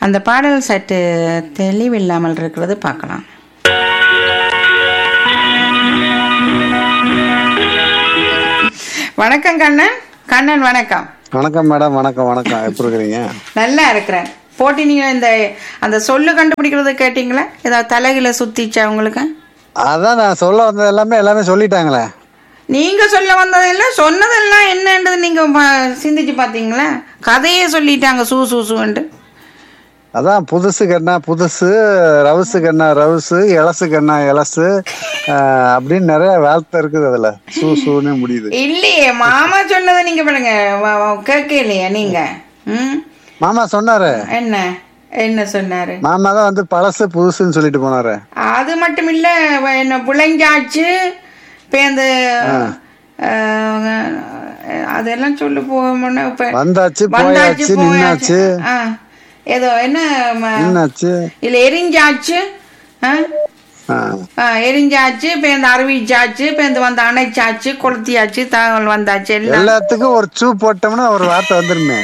அந்த பாடல் சற்று தெளிவில்லாமல் இருக்கிறது பார்க்கலாம் வணக்கம் கண்ணன் கண்ணன் வணக்கம் வணக்கம் மேடம் வணக்கம் வணக்கம் எப்படி இருக்கிறீங்க நல்லா இருக்கிறேன் போட்டி நீங்க இந்த அந்த சொல்லு கண்டுபிடிக்கிறது கேட்டீங்களா ஏதாவது தலைகில சுத்திச்சா உங்களுக்கு அதான் நான் சொல்ல வந்தது எல்லாமே எல்லாமே சொல்லிட்டாங்களே நீங்க சொல்ல வந்ததெல்லாம் சொன்னதெல்லாம் என்னன்றது நீங்க ப- சிந்திச்சு பாத்தீங்களா கதையே சொல்லிட்டாங்க சூ சூ சூன்ட்டு அதான் புதுசு கண்ணா புதுசு ரவுசு கண்ணா ரவுசு இலசு கண்ணா இலசு ஆஹ், அப்படின்னு நிறைய வார்த்தை இருக்குது அதுல சூ சூன்னு முடியுது இல்லையே மாமா சொன்னதை நீங்க பாருங்க வ- வ- கேட்கலையா நீங்க ம் மாமா சொன்னாரு என்ன என்ன சொன்னாரு மாமா தான் வந்து பழசு புதுசுன்னு சொல்லிட்டு போனாரு அது மட்டும் இல்ல வ- என்ன புழைஞ்சாச்சு இப்ப அந்த அஹ், அதெல்லாம் சொல்லு போகணும்னா இப்ப வந்தாச்சு வந்தாச்சு போயாச்சு நின்னாச்சு ஆ, ஏதோ என்ன ம- நின்னாச்சு இல்ல எரிஞ்சாச்சு ஆ? ஆஹ். ஆ, எரிஞ்சாச்சு இப்ப இந்த அறிவிச்சாச்சு இப்ப இந்த வந்து அணைச்சாச்சு கொளுத்தியாச்சு தகவல் வந்தாச்சு எல்லாம் எல்லாத்துக்கும் ஒரு சூ போட்டோம்னா ஒரு வார்த்தை வந்துருமே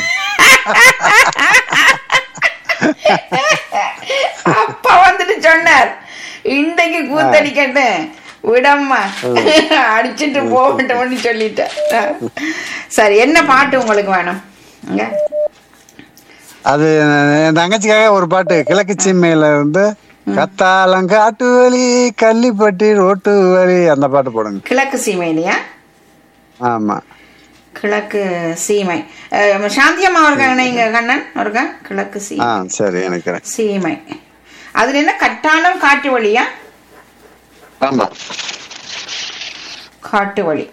அப்பா வந்துட்டு சொன்னார் இன்றைக்கு கூத்தடிக்கட்டு விடம்மா அடிச்சிட்டு போகட்டும்னு சொல்லிட்டேன் சரி என்ன பாட்டு உங்களுக்கு வேணும் இங்க. அது என் தங்கச்சிக்காக ஒரு பாட்டு கிழக்கு சீமையில இருந்து கத்தாலம் காட்டு வலி கள்ளிப்பட்டி ரோட்டு வலி அந்த பாட்டு போடுங்க கிழக்கு சீமையிலையா ஆமா கிழக்கு சீமை அஹ், சாந்தியம்மா இருக்காங்க இங்க கண்ணன் இருக்கா கிழக்கு ஆ சீமை சரி எனக்கு சீமை அதுல என்ன கட்டானம் காட்டு வழியா ஆமா காட்டு வழி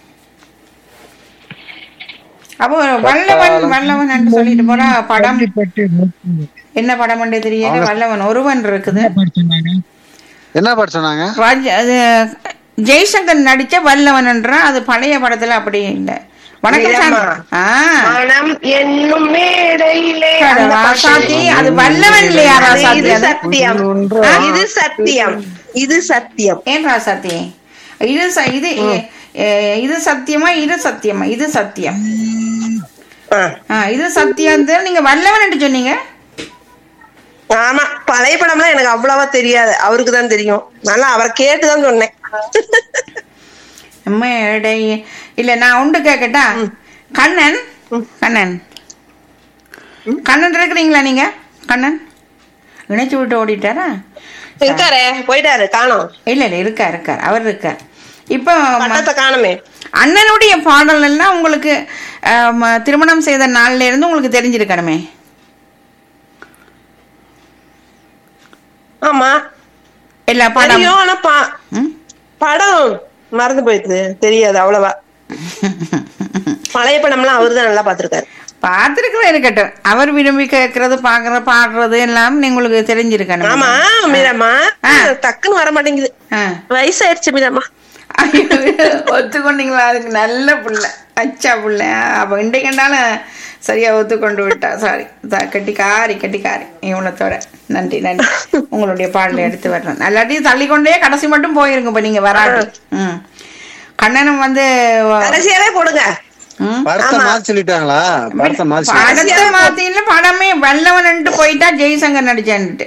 அப்போ வல்லவன் வல்லவன் என்று சொல்லிட்டு போறா படம் என்ன படம் தெரியல வல்லவன் ஒருவன் இருக்குது என்ன பாட்டு சொன்னாங்க ராஜ்- அது ஜெய்சங்கர் நடிச்ச வல்லவன் என்றா அது பழைய படத்துல அப்படி இல்லை வணக்கம் சார் ஆ மனம் என்னும் மேடையிலே அட அந்த பாட்டு. ராசாத்தி, அது வல்லவன் இல்லையா அது ராசாத்தி இது அது? சத்தியம் இது சத்தியம் இது சத்தியம் ஏன் ராசாத்தி இது ச- இது எ, இது சத்தியமா இது சத்தியமா இது சத்தியம் ஆ. ஆ இது சத்தியம் நீங்க வல்லவன் என்று சொன்னீங்க ஆமா பழைய படம்லாம் எனக்கு அவ்வளவா தெரியாது அவருக்கு தான் தெரியும் நல்லா அவரை கேட்டுதான் சொன்னேன் மேடை இல்ல நான் உண்டு கேக்கட்டா கண்ணன் கண்ணன் கண்ணன் இருக்கிறீங்களா நீங்க கண்ணன் இணைச்சு விட்டு ஓடிட்டாரா இருக்காரே போயிட்டாரு காணோம் இல்ல இல்ல இருக்கார் இருக்கார் அவர் இருக்கார் இப்போ ம- பட்டத்தை காணுமே அண்ணனுடைய பாடல் எல்லாம் உங்களுக்கு அஹ், ம- திருமணம் செய்த நாள்ல இருந்து உங்களுக்கு தெரிஞ்சிருக்கணுமே ஆமா எல்லா படம் தெரியும் ஆனா பா- ம்? படம் மறந்து போயிடுது தெரியாது அவ்வளவா பழைய படம்லாம் அவருதான் நல்லா பாத்திருக்காரு பார்த்திருக்கிறேன் இருக்கட்டும் அவர் விரும்பி கேட்கறது பாக்குறது பாடுறது எல்லாம் உங்களுக்கு தெரிஞ்சிருக்கணும் ஆமா மீராமா ஆ. டக்குன்னு வர மாட்டேங்குது ஆ. வயசாயிருச்சு மீராமா ஐயோ, ஒத்துக்கொண்டீங்களா அதுக்கு நல்ல புள்ள அச்சா புள்ள அப்ப இன்றைக்குண்டாலும் சரியா ஒத்துக்கொண்டு விட்டா சாரி கட்டிக்காரி கட்டிக்காரி இவ்வளத்தோட நன்றி நன்றி உங்களுடைய பாடலை எடுத்து வர்றேன் நல்லாட்டி தள்ளிக்கொண்டே கடைசி மட்டும் போயிருங்க இப்ப நீங்க வராது ம் கண்ணனும் வந்து கடைசியாவே போடுங்க ம் படத்தை மாத்தி சொல்லிட்டாங்களா படத்தை மாத்தி சொல்லிட்டாங்க. படத்தை மாத்தில படமே வல்லவன்ட்டு போயிட்டா ஜெய்சங்கர் நடிச்சான்ட்டு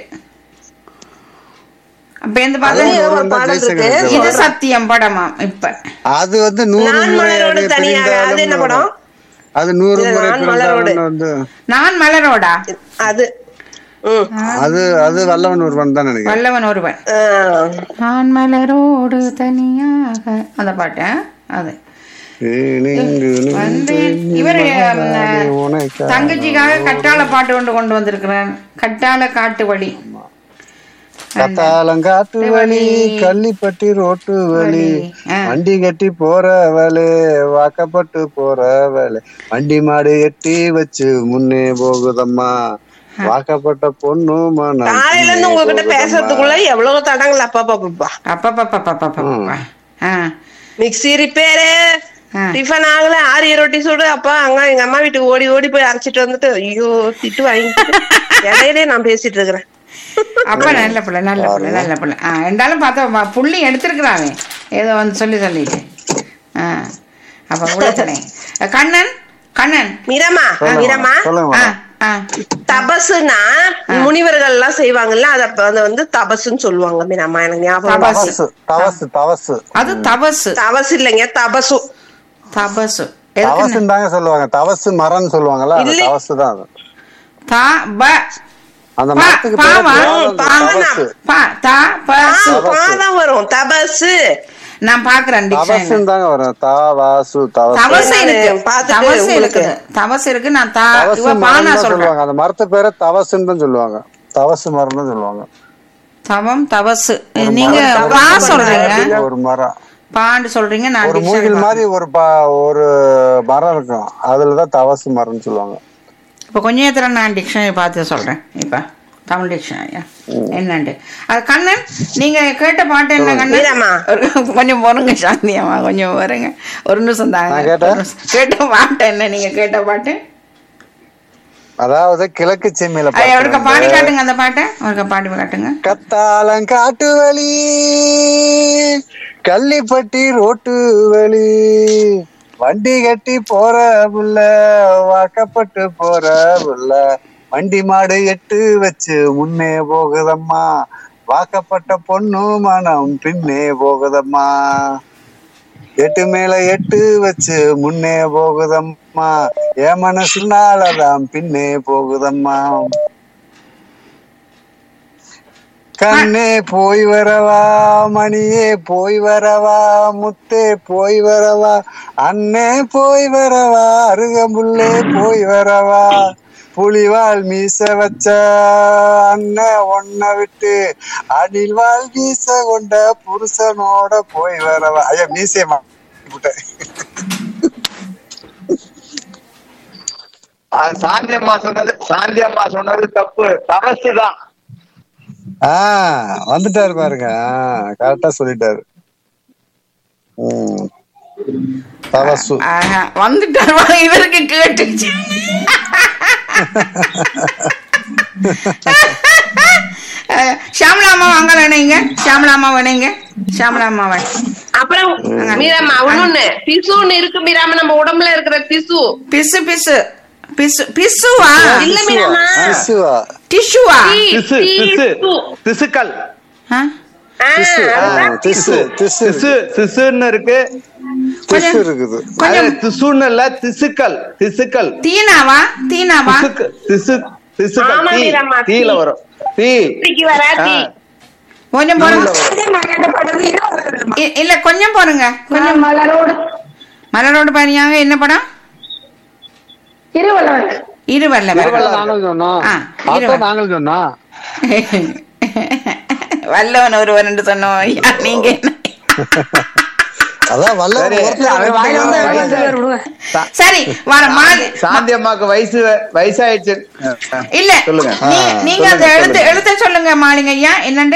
அப்ப எந்த அது பார்த்தா ஏதோ ஒரு தான் பாடல் ஜெய்சங்கர் இருக்கு இருக்கு. இது சத்தியம் படமா இப்ப அது வந்து நூறு நான் முறை மலரோடு அது தனியாக அது என்ன பிரிந்தாலும் படம் அது நூறு இது முறை நான் மலரோடு. பிறந்தாலும் வந்து நான் மலரோடா அது ம் அது அது வல்லவன் ஒருவன் தான் நினைக்கிறேன் வல்லவன் ஒருவன் ஆ. நான் மலரோடு தனியாக அந்த பாட்டு ஆ? அது வந்து இவர் தங்கச்சிக்காக கட்டாள பாட்டு கொண்டு கொண்டு வந்திருக்கிறேன் கட்டாள காட்டு வழி கத்தாலங்காட்டு வழி கள்ளிப்பட்டி ரோட்டு வழி ஆ. வண்டி கட்டி போறவளே வாக்கப்பட்டு போறவளே வண்டி மாடு எட்டி வச்சு முன்னே போகுதம்மா வாக்கப்பட்ட பொண்ணு மனம் காலையில இருந்து உங்ககிட்ட பேசுறதுக்குள்ள எவ்வளவு தடங்கள் அப்பா பாப்பா அப்பப்பப்பப்பப்பப்பா. ஆ மிக்ஸி ரிப்பேரு ஆ. டிஃபன் ஆகல ஆரிய ரொட்டி சுடு அப்பா அங்க எங்க அம்மா வீட்டுக்கு ஓடி ஓடி போய் அரைச்சிட்டு வந்துட்டு ஐயோ திட்டு வாங்கிட்டு இடையிலே நான் பேசிட்டு இருக்கிறேன் அப்ப நல்ல பிள்ளை நல்ல பிள்ளை நல்ல பிள்ளை ஆ என்றாலும் பார்த்தா ம- புள்ளி எடுத்திருக்கிறாங்க ஏதோ வந்து சொல்லி சொல்லிட்டு ஆ அப்ப உலகனே கண்ணன் கண்ணன் மீரம்மா மீரம்மா சொல்லுங்க ஆ மேடம். ஆ தப தபசுனா முனிவர்கள் எல்லாம் செய்வாங்கல்ல அத அப்ப அத வந்து தபசுன்னு சொல்லுவாங்க மீனாம்மா எனக்கு ஞாபகம் தபசு. இருக்கு. தவசு தவசு தவசு அது தபசு தபசு இல்லைங்க தபசு தபசு எதுக்கு தவசுன்னு தாங்க சொல்லுவாங்க தவசு மரம்னு சொல்லுவாங்கல்ல அந்த இல்லை. தவசு தான் அது த ப அந்த பா- மரத்துக்கு பாவா? பேரு அந்த பாவனா? தவசு பா த ப சு பாதான் வரும் தபசு நான் பாக்குறேன் டிக்ஷனரி தவசுன்னு தாங்க வரும் தவாசு தவசு தவசு சரி, இருக்கு நான் பார்த்துட்டு தவசு உங்களுக்கு- இருக்குது தவசு இருக்கு நான் தா தவசு இவ மரம் பானா தான் சொல்றேன் சொல்லுவாங்க அந்த மரத்து பேரை தவசுன்னு தான் சொல்லுவாங்க தவசு மரம் தான் சொல்லுவாங்க தவம் தவசு ஒரு நீங்க மரம் பா தவசு சொல்றீங்க மரம் ஒரு மரம் பாண்டு சொல்றீங்க நான் ஒரு dictionary மூங்கில் பார்க்கிறேன். மாதிரி ஒரு ப ஒரு மரம் இருக்கும் அதுலதான் தவசு மரம்னு சொல்லுவாங்க இப்ப கொஞ்ச நேரத்துல நான் டிக்ஷனரி பார்த்து சொல்றேன் இப்ப தமிழ் டிக்ஷனரி என்னண்டு அது கண்ணன் நீங்க கேட்ட பாட்டு என்ன கண்ணன் மீராம்மா. ஒரு- கொஞ்சம் போறங்க சாந்தியம்மா கொஞ்சம் போறங்க ஒரு நிமிஷம் தாங்க நான் கேட்டேன். ஒரு நிமிஷம். கேட்ட பாட்டு என்ன நீங்க கேட்ட பாட்டு அதாவது கிழக்கு செம்மையில ஐயா, ஒருக்கா பாடி பாட்டு காட்டுங்க அந்த பாட்டை ஒருக்கா பாடி காட்டுங்க கத்தாலம் காட்டு வழி கள்ளிப்பட்டி ரோட்டு வழி வண்டி கட்டி போற புள்ள வாக்கப்பட்டு போற புள்ள வண்டி மாடு எட்டு வச்சு முன்னே போகுதம்மா வாக்கப்பட்ட பொண்ணு மனம் பின்னே போகுதம்மா எட்டு மேல எட்டு வச்சு முன்னே போகுதம்மா என் மனசுனாலதான் பின்னே போகுதம்மா கண்ணே போய் வரவா மணியே போய் வரவா முத்தே போய் வரவா அண்ணே போய் வரவா அருகம்புள்ளே போய் வரவா புலிவால் மீச வச்ச அண்ணன் ஒன்ன விட்டு அணில்வால் மீச கொண்ட புருஷனோட போய் வரவா ஐயா மீசையம்மா விட்டேன். அது சாந்தி அம்மா சொன்னது சாந்தி அம்மா சொன்னது தப்பு தவசு தான் ஆ வந்துட்டாரு பாருங்க கரெக்டா சொல்லிட்டாரு ம். தவசு ஆஹா, வந்துட்டாரு வா, இவருக்கு கேட்டுச்சு அஹ், ஷாமலாமா வாங்க வேணுங்க ஷாமலாமா வேணுங்க ஷாமலாமா வேணும் அப்புறம் மீராம்மா ஒண்ணு திசுன்னு இருக்கு மீராம நம்ம உடம்புல இருக்கிற திசு பிசு பிசு பிசு பிசுவா இல்ல மீராமா திசுவா டிஷ்யூவா தி- திசு திசு திசு. திசுக்கள் ஆ? ஆ, திசு ஆ, அதுதான் திசு திசு திசு திசுன்னு இருக்கு திசு இருக்குது கொஞ்சம் அது திசுன்னு இல்ல திசுக்கள் திசுக்கள் தீனாவா தீனாவா திசுக்கு திசு திசுக்கள் ஆமா, தீ வீரம்மா, தீ. தீல வரும் தீ தீக்கு வர தீ. ஆ. கொஞ்சம் போறங்க இ- இல்ல கொஞ்சம் போறங்க கொஞ்சம் மலரோடு மலரோடு பாரியாங்க என்ன படம் இருவல்லவன் இருவல்ல நாங்கள் சொன்னோம் ஆ, அதான் இருவன். நாங்கள் சொன்னோம் வல்லவன் ஒருவன் என்று சொன்னோம் ஐயா, நீங்க என்ன அதான் வல்ல சரி. ஒருத்தர் வாயில வந்து வாயில ரெண்டு பேர் விடுங்க சா- சரி வர மாலை சாந்தி அம்மாக்கு வயசு வயசாயிடுச்சு இல்ல சொல்லுங்க நீ- ஆ, நீங்க அதை சொல்லுங்க, எழுத்து எழுத்த சொல்லுங்க மாலிங்க ஐயா என்னண்டு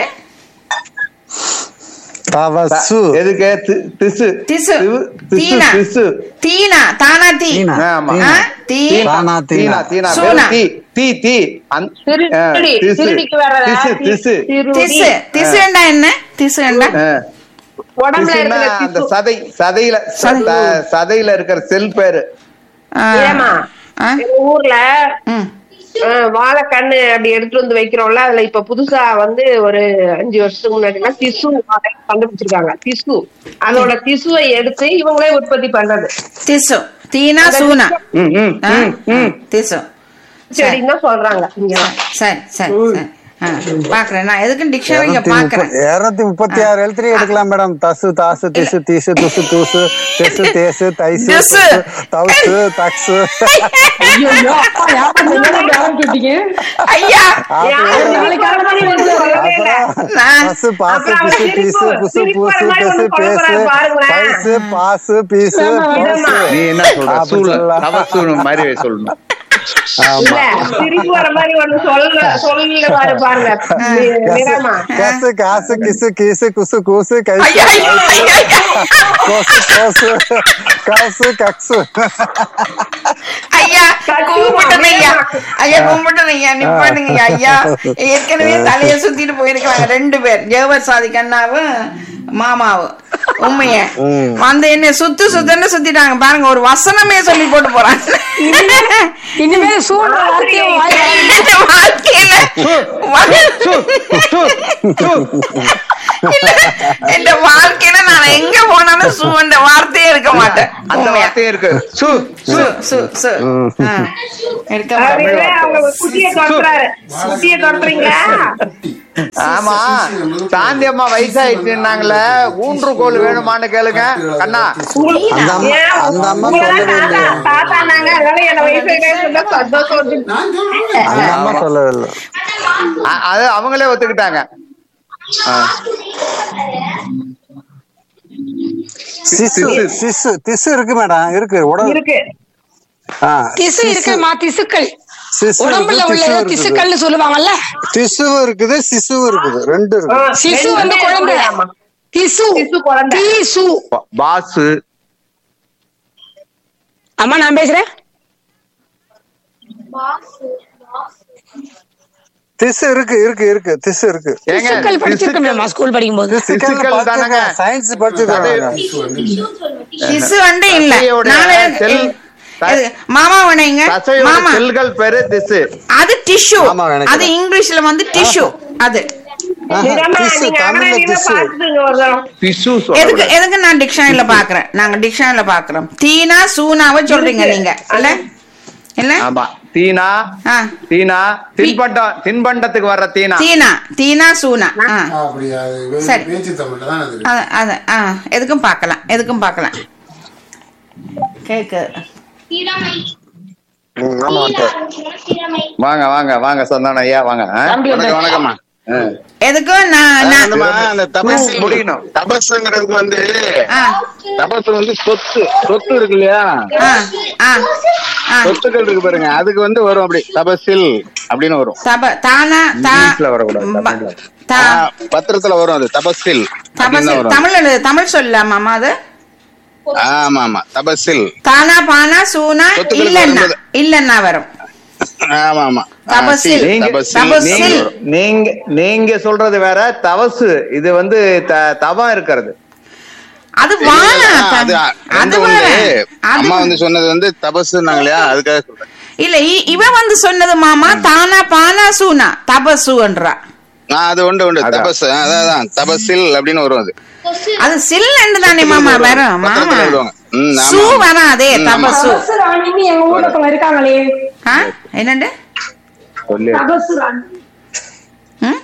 தவசு எதுக்கு தி- திசு திசு திவு- திசு தீனா திசு தீனா தானா தீ தீனா. ஆமா. ஆ, தீ தானா தீனா தீனா தீனா சூனா. வெறும் தீ தீ தீ அந்த- திருடி, ஆ, திசு திருடிக்கு வர்றதா? திசு திசு திருடி. திசு திசுண்டா என்ன திசுண்டா ஆ. உடம்புல திசுன்னா இருக்கிற அந்த திசு. சதை சதையில சதை. ச- சதையில இருக்கிற செல் பேரு ஆ. ஏமா ஆ? எங்க ஊர்ல ம். ஆ, வாழைக்கண்ணு அப்படி எடுத்துட்டு வந்து வைக்கிறோம்ல அதுல இப்ப புதுசா வந்து ஒரு அஞ்சு வருஷத்துக்கு முன்னாடி எல்லாம் திசு வாழை கண்டுபிடிச்சிருக்காங்க திசு அதோட திசுவை எடுத்து இவங்களே உற்பத்தி பண்றது திசு தீனா சூனா ம், ம், ஆ? ம், ம். திசு செடின்னு தான் சொல்றாங்க இங்க சரி சரி சரி ஆ, பாக்குறேன் நான் எதுக்கு டிக்ஷனரி இருநூத்தி பாக்குறேன் முப்ப- இருநூத்தி முப்பத்தி ஆறு எழுத்துலயே எடுக்கலாம் மேடம் தசு தாசு திசு தீசு துசு தூசு தெசு தேசு தைசு திசு. துசு, தவுசு தக்சு ஐயோ அப்பா யாரும் ஆரம்பிச்சுட்டீங்க ஐயா யாரும் நாளைக்கு காலையில தான் வந்து சொல்லவே இல்ல. அப்புறம் நான் பசு பாசு அப்புறம் அவர் பிசு பீசு சிரிப்பு- புசு சிரிப்பு பூசு வர மாதிரி பெசு ஒண்ணு சொல்ல பேசு போறாரு பாருங்களேன். பைசு பாசு பீசு விதமா. பூசு. நீ என்ன சொல்ற அப்படி சூழல் சொல்லலாம். தவசு மாதிரி சொல்லணும் இல்ல சிரிப்பு வர மாதிரி ஒண்ணு சொல்ல சொல்ல பாரு பாருங்க நிறமா கசு காசு கிசு கீசு குசு கூசு கைசு ஐயா ஐயா ஐயா, ஐயா. கோசு கோசு காசு கக்சு ஐயா கும்பிட்டேன் ஐயா ஐயா கும்பிட்டேன் ஐயா நிப்பாட்டுங்க ஐயா ஏற்கனவே தலைய சுத்திட்டு போயிருக்காங்க ரெண்டு பேர் ஜெகவர் சாதி கண்ணாவும் மாமாவும் உண்மைய வந்து என்ன சுத்து சுத்துன்னு சுத்திட்டாங்க பாருங்க ஒரு வசனமே சொல்லி போட்டு போறாங்க இனிமே சூழ்நிலை வார்த்தையும் வாயில இல்ல, என் வாழ்க்கையில நான் எங்க போனாலும் சு என்ற வார்த்தையே இருக்க மாட்டேன் அந்த உண்மையா. வார்த்தையே இருக்கு சு சு சு சு ஆ. இருக்க அதுவே மாட்டேன் அவங்க குட்டியை துரத்துறாரு குட்டியை துரத்துறீங்களா ஆமா சாந்தி அம்மா வயசாயிடுச்சுன்னாங்களே ஊன்றுகோல் வேணுமான்னு கேளுங்க கண்ணா உங்களுக்கு அந்த அம்மா- ஏன் அந்த அம்மா உங்களெல்லாம் சொல்லவே தாத்தா இல்லையே. தாத்தானாங்க அதனால என்ன வயசு கேட்கறதுல சந்தோஷம் வந்து அந்த அம்மா சொல்லவே இல்லை அ- அது அவங்களே ஒத்துக்கிட்டாங்க ஆ. சிசு சிசு திசு இருக்கு மேடம் இருக்கு உடம்பு இருக்கு ஆ, திசு இருக்குமா திசுக்கள் சிசு உடம்புல இருக்கு, உள்ள திசு இருக்குது. திசுக்கள்னு சொல்லுவாங்கல்ல திசுவும் இருக்குது சிசுவும் இருக்குது ரெண்டு ஆ, இருக்கு சிசு வந்து ரெண்டுமே குழந்தை இருக்குதாம்மா. திசு திசு குழந்தை. திசு பா- பாசு அம்மா நான் பேசுறேன் திசு இருக்கு இருக்கு இருக்கு திசு இருக்கு ஏங்க திசுக்கள் படிச்சிருக்கோமேம்மா ஸ்கூல் படிக்கும்போது பிசிக்கல் தானங்க சயின்ஸ் படிச்சிருக்காங்க திசு வந்து இல்ல தசையோட நானு செல் இது, மாமா வணைங்க தசையோட மாமா செல்கள் பேரு திசு அது டிஷ்யூ ஆமா, நினைக்கிறேன். அது இங்கிலீஷ்ல வந்து டிஷ்யூ அது நிஜமா, திசு நீங்க தமிழ்ல அகராதியில திசு பார்த்துங்க ஒரு தரம். திசு எதுக்கு சொல்ல எதுக்கு நான் டிக்ஷனரியில பாக்குறேன் நாங்க டிக்ஷனரியில பாக்குறோம் தீனா சூனாவை சொல்றீங்க நீங்க இல்ல இல்ல ஆமா தீனா ஆ தீனா தின்பண்டம் தின்பண்டத்துக்கு வர்ற தீனா தீனா தீனா சூனா ஆ அப்படியா அது சரி. பேச்சு தமிழ்ல தான் அது அத அத ஆ எதுக்கும் பார்க்கலாம் எதுக்கும் பார்க்கலாம் கேக்கு ம், ஆமா அத்தை. வாங்க வாங்க வாங்க சந்தானம் ஐயா வாங்க ஆ? வணக்கம் வணக்கம்மா ஆ. எதுக்கும் நான் நான் அந்தம்மா, அந்த தபஸ் முடியணும். தபஸ்ங்கிறதுக்கு வந்து ஆ தபஸ் வந்து சொத்து சொத்து இருக்கு இல்லையா ஆ ஆ ஆ சொத்துக்கள் இருக்கு பாருங்க அதுக்கு வந்து வரும் அப்படி தபசில் அப்படின்னு வரும் தப தானா தா இங்கிலீஷ்ல வரக்கூடாது, ப- தமிழ்ல. தா ஆ, பத்திரத்துல வரும் அது தபசில் அப்படின்னு தபசில் தான் வரும் தமிழ் எழுது தமிழ் சொல்லலாமாமா அது ஆமா ஆமா தபசில் தானா பானா சூனா சொத்துக்களுக்கு இல்லன்னா வரும்போது. இல்லன்னா வரும் ஆமா ஆமா ஆ, தபசில். சில், நீங்க தபசில் தபசில். அப்படின்னு வரும். நீங்க நீங்க சொல்றது வேற தவசு இது வந்து த- தவம் இருக்கிறது அது வானா ஆ, அது அது ரெண்டு வேற ஒண்ணு. அது அம்மா வந்து சொன்னது வந்து தபசுனாங்க இல்லையா அதுக்காக சொல்றேன் இல்ல இ- இவன் வந்து சொன்னது மாமா தானா பானா சூனா தபசுன்றா ஆ, அது உண்டு உண்டு அதான். தபஸ் அதான் அதான் தபசில் அப்படின்னு வரும் அது அது சில்லன்னு தானே மாமா வரும் மாமா பத்திரத்துல எழுதுவாங்க. ம், ஆமா, சூ ஆமா. வராதே ம், ஆமா. தபசு தபசு ராணின்னு எங்க ஊர்ல ஒருத்தவங்க இருக்காங்களே ஆ என்னண்டு சொல்லி தபசு ராணி ம்?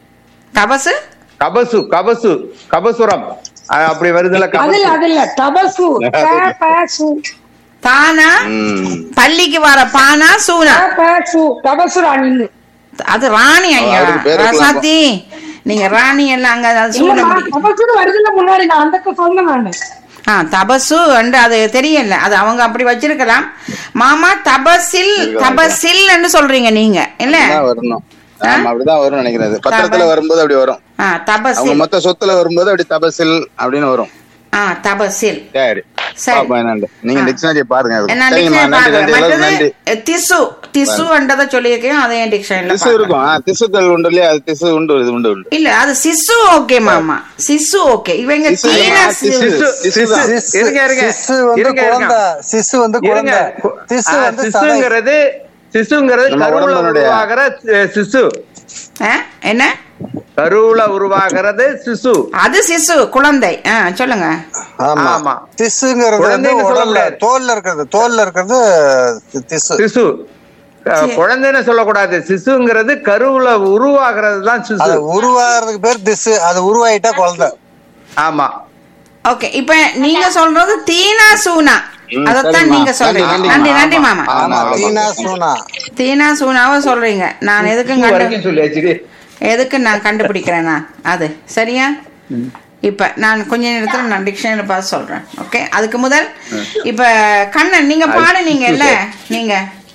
தபசு கபசு கபசு கபசுரம் அ- அப்படி வருதுல அது கபசு இல்ல அது இல்ல தபசு த, ப, சு. தானா ம். பள்ளிக்கு வர பானா சூனா த, ப, சு. தபசு ராணின்னு அது ராணி ஐயா அவருக்கு பேர் இருக்கலாம். ரசாத்தி நீங்க ராணி எல்லாம் அங்க அது சூட இல்லம்மா முடியும் தபசுன்னு வருதுல முன்னாடி நான் அந்த சொன்னேன் நானு ஆ தபசு அண்டு அது தெரியல அது அவங்க அப்படி வச்சிருக்கலாம் மாமா தபசில் தபசில் சொல்றீங்க நீங்க இல்ல அப்படிதான் வரணும் ஆமா அப்படிதான் வரும் நினைக்கிறேன் அது. பத்திரத்துல வரும்போது அப்படி வரும் ஆ அவங்க தபசில் மொத்த சொத்துல வரும்போது அப்படி தபசில் அப்படின்னு வரும் ஆ தபசில் சரி சரி. பாப்போம் என்னன்னு நீங்க டிக்ஷனரி பாருங்க அது. நான் சரிங்கம்மா டிக்ஷனரி நன்றி பாக்குறேன் நன்றி எல்லாரும் நன்றி மற்றது திசு திசுன்றத சொல்லியிருக்கேன் அதையும் டிக்ஷனரியில திசு இருக்கும் ஆ, திசுக்கள் உண்டு இல்லையா அது திசு உண்டு இது உண்டு உண்டு இல்ல அது சிசு ஓகே மாமா சிசு ஓகே இவங்க சிசு தீன இல்லைம்மா, சி- திசு. சிசு சிசுதான். சிசு இருங்க இருங்க சிசு வந்து இருங்க, இருங்க. குழந்தை சிசு வந்து இருங்க குழந்தை கு- திசு ஆ, வந்து சதை. சிசுங்கிறது சிசுங்கிறது நம்ம கருவுல உடம்புனுடைய- உருவாகிற அஹ், சிசு ஆ, என்ன கருவுல உருவாகிறது சிசு அது சிசு குழந்தை ஆ சொல்லுங்க ஆமா ஆமா. திசுங்கிறது வந்து குழந்தைன்னு சொல்ல உடல்ல முடியாது. தோல்ல இருக்கிறது தோல்ல இருக்கிறது தி- திசு சிசு அஹ், குழந்தைன்னு சொல்லக்கூடாது சிசுங்கிறது கருவுல உருவாகிறது தான் சிசு அது உருவாகிறதுக்கு பேர் திசு அது உருவாயிட்டா குழந்தை ஆமா ஓகே இப்ப நீங்க சொல்றது தீனா சூனா ம், அதத்தான் சரிம்மா. நீங்க சொல்றீங்க நன்றி, நன்றி நன்றி. நன்றி மாமா ஆமா தீனா சூனா தீனா சூனாவை சொல்றீங்க நான் எதுக்கும் கண்டு வரைக்கும் சொல்லியாச்சு எதுக்கு நான் கண்டுபிடிக்கிறேன் நான் அது சரியா இப்ப நான் கொஞ்ச நேரத்துல நான் டிக்ஷனரி பார்த்து சொல்றேன் ஓகே அதுக்கு முதல் இப்ப கண்ணன் நீங்க பாடுனீங்கல்ல நீங்க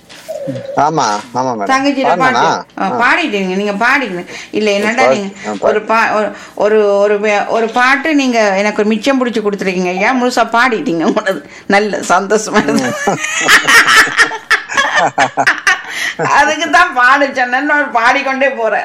ஆமா ஆமா மேடம் தங்கச்சியில பாட்டு பாடுனா? ஆ, பாடிட்டீங்க நீங்க பாடிங்க இல்ல என்னடா பாடு. நீங்க ஆ, பாடு. ஒரு பா ஒரு- ஒரு ஒரு வே- ஒரு பாட்டு நீங்க எனக்கு ஒரு மிச்சம் பிடிச்சு கொடுத்துருக்கீங்க ஐயா முழுசா பாடிட்டீங்க உனது நல்ல சந்தோஷமா இருந்து அதுக்கு தான் பாடு சொன்னேன்னு ஒரு பாடிக்கொண்டே போறேன்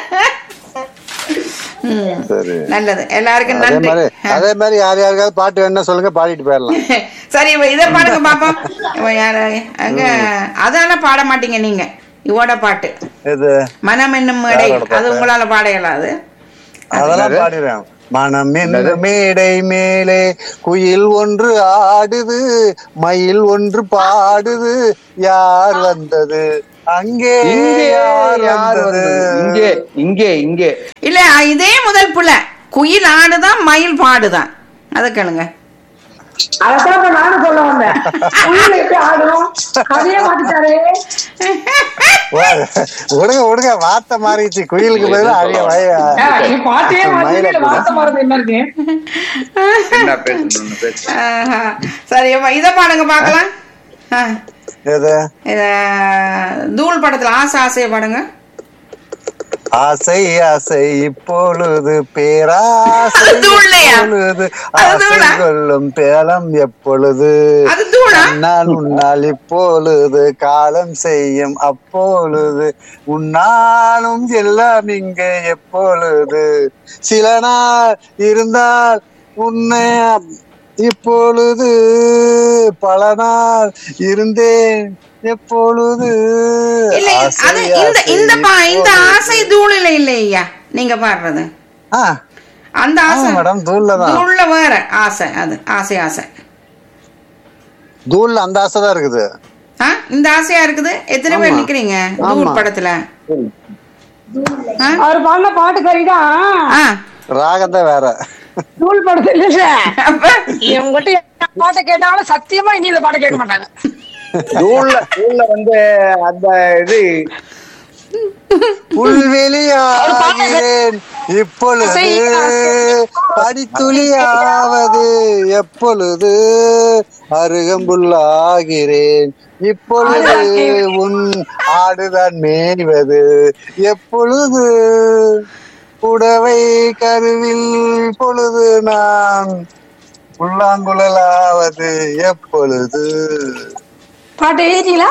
ம், சரி நல்லது எல்லாருக்கும் அதே நன்றி மாதிரி அதே மாதிரி யார் யாருக்காவது பாட்டு வேணும்னா சொல்லுங்க பாடிட்டு போயிடலாம் சரி இப்ப இதை பாடுங்க பாப்போம் இவன் யாரு அங்க அதான பாட மாட்டீங்க நீங்க இவோட பாட்டு இது மனம் என்னும் மேடை யாரோட பாட்டு? அது உங்களால பாட இயலாது அதெல்லாம் பாடிடுறேன் மனம் என்ன மேடை மேலே குயில் ஒன்று ஆடுது மயில் ஒன்று பாடுது யார் வந்தது அங்கே இங்கே யார் யார் வந்தது வந்தது? இங்கே இங்கே இங்கே இல்ல இதே முதல் புள்ள குயில் ஆடுதான் மயில் பாடுதான் அதை கேளுங்க அதான் இப்ப நானும் சொல்ல வந்தேன் உள்ள எப்படி ஆடும் அதையே மாத்திட்டாரே வா, விடுங்க விடுங்க வார்த்தை மாறிடுச்சு குயிலுக்கு பதிலா அழிய வய ஆ, நீ பாட்டையே மாத்திட்டு வார்த்தை மாறது என்ன இருக்கு என்ன பேசணும்னு பேசு ஆஹா. சரி அப்ப இதை பாடுங்க பார்க்கலாம் ஆ. எது இத தூள் படத்துல ஆசை ஆசையை பாடுங்க ஆசை ஆசை இப்பொழுது பேராசை அது தூள்லையா? இப்பொழுது அது ஆசை தூளா? கொள்ளும் பேலம் எப்பொழுது அது தூளா உன்னால் உன்னால் இப்பொழுது காலம் செய்யும் அப்பொழுது உன்னாலும் எல்லாம் இங்க எப்பொழுது சில நாள் இருந்தால் உன்னை இப்பொழுது பல நாள் இருந்தேன் எப்பொழுது இல்ல ஆசை, அது இந்த ஆசை இந்த பா இந்த இப்பொழுது. ஆசை தூளில இல்லையா நீங்க பாடுறது ஆ அந்த ஆசை ஆமா மேடம் தூள்ல தான் தூள்ல வேற ஆசை அது ஆசை ஆசை தூள்ல அந்த ஆசை தான் இருக்குது ஆ இந்த ஆசையா இருக்குது எத்தனை பேர் ஆமா. நிக்கிறீங்க ஆமா. தூள் படத்துல ஆ? அவர் பாடின பாட்டு சரிதான் ஆ. ராகம் தான் வேற நூல் படத்து இல்ல அப்ப இவங்ககிட்ட என்ன பாட்டை கேட்டாலும் சத்தியமா இனி இந்த பாட்டை கேட்க மாட்டாங்க தூள்ல தூள்ல வந்து அந்த இது புல்வெளியாகிறேன் இப்பொழுது படித்துளியாவது எப்பொழுது அருகம்புல்லாகிறேன் இப்பொழுது உன் ஆடுதான் மேய்வது எப்பொழுது புடவை கருவில் பொழுது நான் புல்லாங்குழலாவது எப்பொழுது பாட்டு எழுதிட்டீங்களா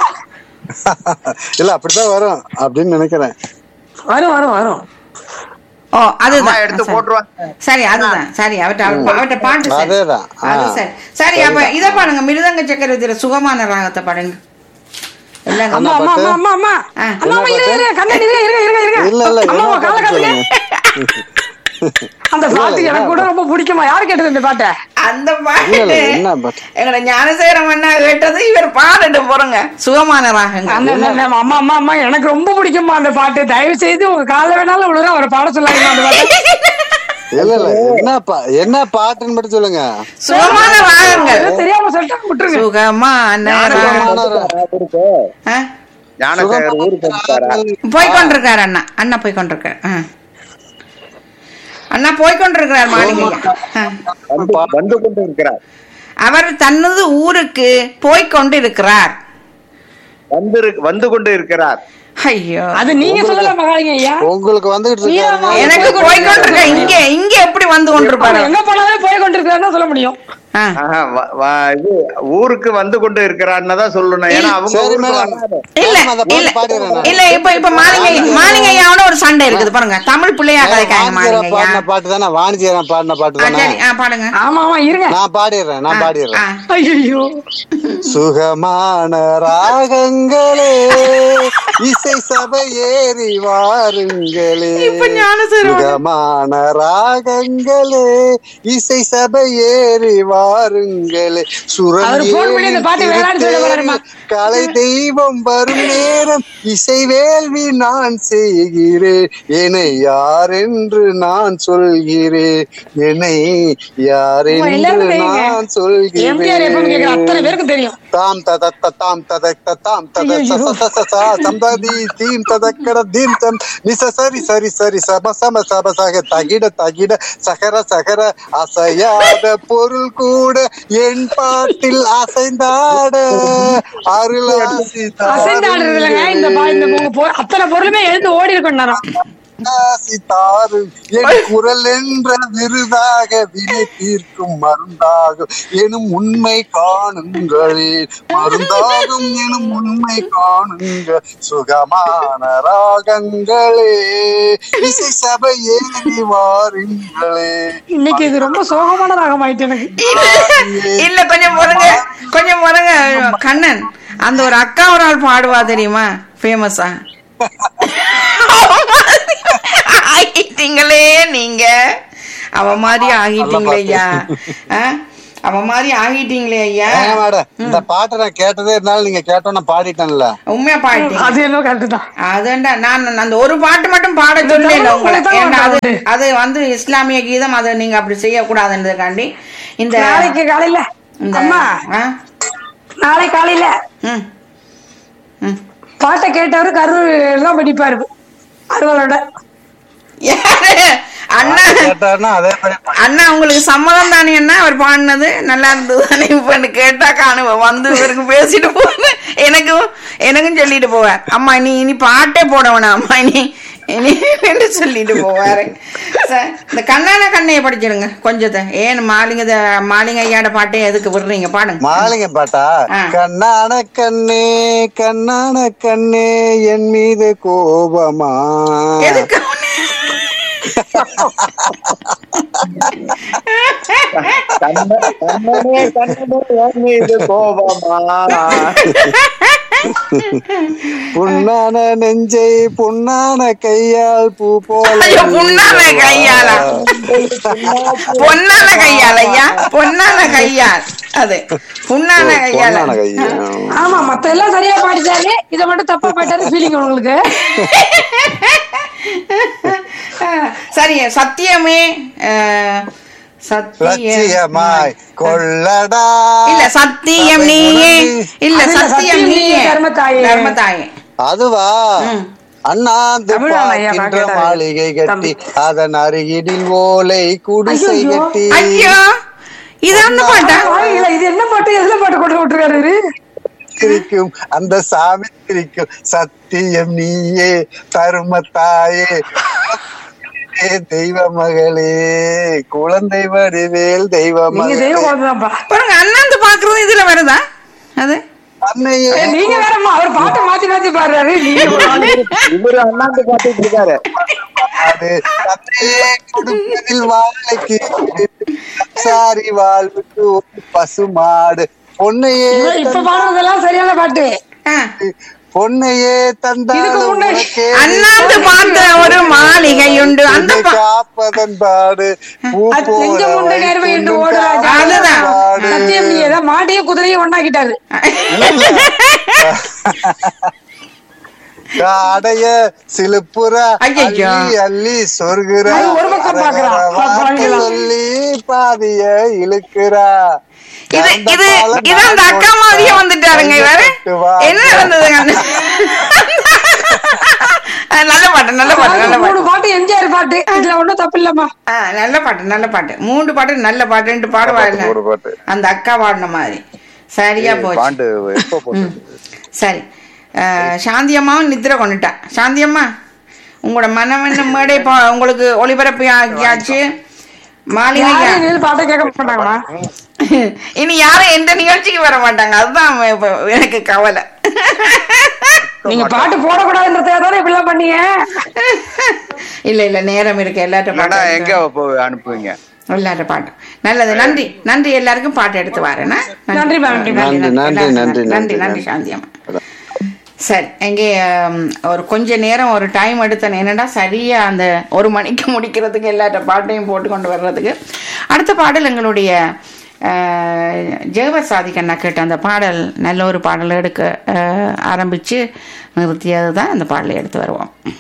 இல்ல அப்படித்தான் வரும் அப்படின்னு நினைக்கிறேன் வரும் வரும் வரும் ஓ அம்மா அதுதான் எடுத்து சரி. போட்டுருவாங்க சரி அதுதான் சரி அவட்ட அவட்ட பாட்டு சரி அதேதான். ஆ. அது சரி சரி அப்ப இத பாடுங்க மிருதங்க சக்கரவர்த்தியில சுகமான ராகத்தை பாடுங்க இல்லங்க அம்மா அம்மா அம்மா அம்மா அம்மா ஆ. அம்மா அம்மா இருங்க இருங்க கண்ணன் இருங்க இருங்க இருங்க இருங்க இல்ல இல்ல அம்மா என்ன அம்மா கால பாட்டு காட்டுங்க சொல்லுங்க அந்த பாட்டு எனக்கு கூட ரொம்ப பிடிக்குமா யாரு கேட்டது இந்த பாட்டை அந்த இல்ல, பாட்டு இல்ல, என்ன பாட்டு? எங்கட ஞானசேகரம் அண்ணா கேட்டது இவர் பாடிட்டு போறங்க சுகமான ராகங்க அந்த அந்த- அந்த அம்மா அம்மா அம்மா எனக்கு ரொம்ப பிடிக்குமா அந்த பாட்டு தயவு செய்து உங்க கால வேணாலும் விழுறா அவரை பாட சொல்லாங்க அந்த பாட்டு இல்ல இல்ல என்ன பா என்ன பாட்டுன்னு மட்டும் சொல்லுங்க சுகமான ராகங்கள் ஏதோ தெரியாம சொல்லிட்டா விட்டுருங்க சுகமான ராகம். ஊருக்கு ஆ? ஞானசேகர் ஊருக்கு வந்துட்டாரா போய் கொண்டிருக்காரு அண்ணா அண்ணா போய் கொண்டிருக்காரு ஆ. அண்ணா போய் கொண்டிருக்கிறார் மாளிகையா ஆ. வந்து வந்து கொண்டு இருக்கிறார் அவர் தனது ஊருக்கு போய் கொண்டிருக்கிறார் வந்து வந்து கொண்டு இருக்கிறார் ஐயோ அது நீங்க சொல்லலாம் மகாலிங்க ஐயா உங்களுக்கு வந்துகிட்டு நீ இருக்காரு ஆமா. எனக்கு போய் கொண்டிருக்க இங்க இங்க எப்படி வந்து கொண்டிருப்பாரு எங்க போனாலும் போய் கொண்டிருக்கிறாருன்னு சொல்ல முடியும் ஆ. ஆஹா, வ- வ- இது ஊருக்கு வந்து கொண்டு இருக்கிறான்னு தான் சொல்லணும் ஏன்னா அவங்க சரி ஊருக்கு மேடம் வராது. இல்ல மேடம், அந்த பாட்டு இல்ல பாடிடுறேன் நான். இல்ல இப்ப இப்ப மாளிகை மாளிகையாவோட ஒரு சண்டை இருக்குது பாருங்க தமிழ் பிள்ளையா கதைக்காங்க வாணிஜியரா மாளிகையா பாடின பாட்டு தானே வாணிஜியரா பாடின பாட்டு ஆ, தானே சரி ஆ பாடுங்க ஆமா ஆமா இருங்க நான் பாடிடுறேன் நான் பாடிடுறேன் ஆ. ஐயோ சுகமான ராகங்களே இசை சபை ஏறி வாருங்களே இப்ப ஞானசேகரம் சுகமான ராகங்களே இசை சபை ஏறி வாருங்களே அவர் phone பண்ணி இந்த பாட்டு வேணாம்னு சொல்ல போறாருமா. கலை தெய்வம் வரும் நேரம் இசை வேள்வி நான் செய்கிறேன் என்னை யார் என்று நான் சொல்கிறேன் என்னை யார் உங்க என்று எல்லாருக்கும் தெரியுங்க. நான் எம்ஜிஆர் எப்பவும் கேக்குற அத்தனை சொல்கிறேன் பேருக்கும் தெரியும் தாம் தத தாம் தத தாம் தத ஐயையோ. ச ச ச ச சம் ததி தீம் ததக்கட தீம் தம் நிச சரி சரி சரி சம சம சம சக தகிட தகிட சகர சகர அசையாத பொருள் கூட என் பாட்டில் அசைந்தாட அருள் ஆசி அசைந்தாடுறது இல்லைங்க இந்த பா- இந்த உங்க பொ- அத்தனை பொருளுமே எழுந்து ஓடி இருக்கும் நேரம் ஆசி தாரு என் குரல் என்ற விருதாக வினை தீர்க்கும் மருந்தாகும் எனும் உண்மை காணுங்களே மருந்தாகும் எனும் உண்மை காணுங்க சுகமான ராகங்களே இசை சபை ஏறி வாருங்களே இன்னைக்கு இது ரொம்ப சோகமான ராகம் ஆயிட்டு எனக்கு இல்ல கொஞ்சம் பொறுங்க கொஞ்சம் பொறுங்க கண்ணன் அந்த ஒரு அக்கா ஒரு ஆள் பாடுவா தெரியுமா ஃபேமஸா ஆகிட்டீங்களே நீங்க அவ மாதிரி ஆகிட்டீங்களே ஐயா ஆ? அவ மாதிரி ஆகிட்டீங்களே ஐயா ஏங்க மேடம் இந்த பாட்டை நான் கேட்டதே இருந்தாலும் நீங்க கேட்டோன்னு பாடிட்டேன்ல உண்மையா பாட்டீங்க அது என்ன கரெக்ட் தான் அதுண்டா நான் அந்த ஒரு பாட்டு மட்டும் பாட சொல்லல உங்களை ஏன்னா அது அது வந்து இஸ்லாமிய கீதம் அதை நீங்க அப்படி செய்யக்கூடாதுன்றதுக்காண்டி இந்த நாளைக்கு காலையில இந்த அம்மா ஆ? நாளை காலையில ம் ம் பாட்டை கேட்டவரு கரூர் தான் படிப்பாரு அறுவலோட யாரு அண்ணா கேட்டாருன்னா அதே மாதிரி பாடி- அண்ணா உங்களுக்கு சம்மதம் தானே அண்ணா அவர் பாடினது நல்லா இருந்தது தானே இப்ப கேட்டா காணுவேன் வந்து இவருக்கு பேசிட்டு போவேன் எனக்கும் எனக்கும் சொல்லிட்டு போவார் அம்மா நீ இனி பாட்டே போட வேணாம் அம்மா நீ இனி என்று சொல்லிட்டு போவாரு சரி, இந்த கண்ணான கண்ணையை படிச்சிருங்க கொஞ்சத்தை ஏன் மாலிங்க மாலிங்க ஐயாட பாட்டே எதுக்கு விடுறீங்க பாடுங்க மாலிங்க பாட்டா ஆ. கண்ணான கண்ணே கண்ணான கண்ணே என் மீது கோபமா எதுக்கு கண்ண- கண்ணனே, கண்ணனே, என் மீது கோபமா புண்ணான நெஞ்சை புண்ணான கையால் பூ போல ஐயோ புண்ணான கையாலா பொன்னான கையால் ஐயா பொன்னான கையால் அது புண்ணான கையால பொண்ணான கையால் ஆமா மத்த எல்லாம் சரியா பாடிட்டாரு இதை மட்டும் தப்பா பாட்டாரு ஃபீலிங் உங்களுக்கு சரி சத்தியமே அஹ், சத்தியம் லட்சியமாய் கொள்ளடா இல்ல சத்தியம் நீயே இல்ல அது இல்ல, சத்தியம் சத்தியம் நீயே நீயே, தர்மத்தாயே. தர்மத்தாயே அதுவா அண்ணாந்து தமிழான ஐயா நான் பார்க்கின்ற கேட்டாரு. மாளிகை கட்டி தம்பி. அதன் அருகினில் ஓலை குடிசை ஐயையோ. கட்டி ஐயோ இது ஒண்ணு பாட்டா இல்ல இது என்ன பாட்டு எதுல பாட்டு கொண்டு விட்டுருக்காரு இவரு? சிரிக்கும் அந்த சாமி சிரிக்கும் சத்தியம் நீயே தருமத்தாயே ஏ தெய்வ மகளே குழந்தை வடிவேல் தெய்வ நீங்க தெய்வ மகளே குழந்தைதான்ப்பா பாருங்க அண்ணாந்து பாக்குறது இதுல வருதா அது அன்னையே ஏய், நீங்க வேறம்மா அவர் பாட்டை மாத்தி மாத்தி பாடுறாரு நீங்க ஒரு ஆளு. இவரு அண்ணாந்து பாத்துட்டு இருக்காரு அது தந்தையே கொடுப்பதில் வாழைக்கு சாரி வாழ்வுக்கு ஒரு பசுமாடு பொன்னையே இவன் இப்ப பாடுறதெல்லாம் சரியான பாட்டு ஆ. பொன்னையே தந்தாலும் இதுக்கு முன்னாடி உனக்கே அண்ணாந்து பார்த்த ஒரு மாளிகை உண்டு அந்த உன்னை பா- காப்பதன் பாடு பூ அது போல நெஞ்சம் உண்டு நேர்மை என்று வைத்துள்ளும் ஓடுறாஜா. அதுதான். பாடு. சத்தியம் நீ ஏதோ மாட்டையும் குதிரையும் ஒண்ணாக்கிட்டாரு காடைய சிலுப்புற ஐயையோ. அள்ளி அள்ளி சொர்கிற அது ஒரு பக்கம் பார்க்கறா. வார்த்தை சொல்லி பாதிய இழுக்கிறா இது இது இது அந்த அக்கா மாதிரியே வந்துட்டாருங்க இவரு என்ன நடந்ததுங்க அந்த- ஆ, நல்ல பாட்டு நல்ல பாட்டு நல்ல மூணு பாட்டு பாட்டு எம்ஜிஆர் பாட்டு இதுல ஒண்ணும் தப்பு இல்லம்மா ஆ, நல்ல பாட்டு நல்ல பாட்டு மூன்று பாட்டு நல்ல பாட்டுன்ட்டு பாடுவாருங்க ஒரு பாட்டு அந்த அக்கா பாடின மாதிரி சரியா போச்சு பாண்டு எப்போ போட்டு சரி ஆ, சாந்தி அம்மாவும் நித்திர கொண்டுட்டா சாந்தி அம்மா உங்களோட மனவென்ன மேடை பா- உங்களுக்கு ஒளிபரப்பு ஆக்கியாச்சு மாளிகை யாரும் இனிமேல் பாட்டை கேட்க மாட்டாங்கம்மா இனி யாரும் எந்த நிகழ்ச்சிக்கு வர மாட்டாங்க அதுதான் இப்ப எனக்கு கவலை நீங்க பாட்டு போடக்கூடாதுன்றதுக்காக தானே இப்படி எல்லாம் பண்ணீங்க இல்ல இல்ல நேரம் இருக்கு எல்லார்ட்ட இல்லடா பாட்டு எங்க எடுத்து- போய் அனுப்புவீங்க எல்லார்ட்ட பாட்டு நல்லது நன்றி நன்றி எல்லாருக்கும் பாட்டு எடுத்து வரேன்னா நன்றி, நன்றி, நன்றி, நன்றி, எல்லாருக்கும் நன்றி, நன்றி நன்றி, நன்றி நன்றி. சாந்தி அம்மா சரி எங்கே ஹம், ஒரு கொஞ்ச நேரம் ஒரு டைம் எடுத்தேன் என்னடா சரியா அந்த ஒரு மணிக்கு முடிக்கிறதுக்கு எல்லாட்ட பாட்டையும் போட்டு கொண்டு வர்றதுக்கு அடுத்த பாடல் எங்களுடைய அஹ், ஜெகவர் சாதிக்கண்ணா கேட்ட அந்த பாடல் நல்ல ஒரு பாடல் எடுக்க அஹ், ஆரம்பிச்சு நிறுத்தியது தான் அந்த பாடலை எடுத்து வருவோம்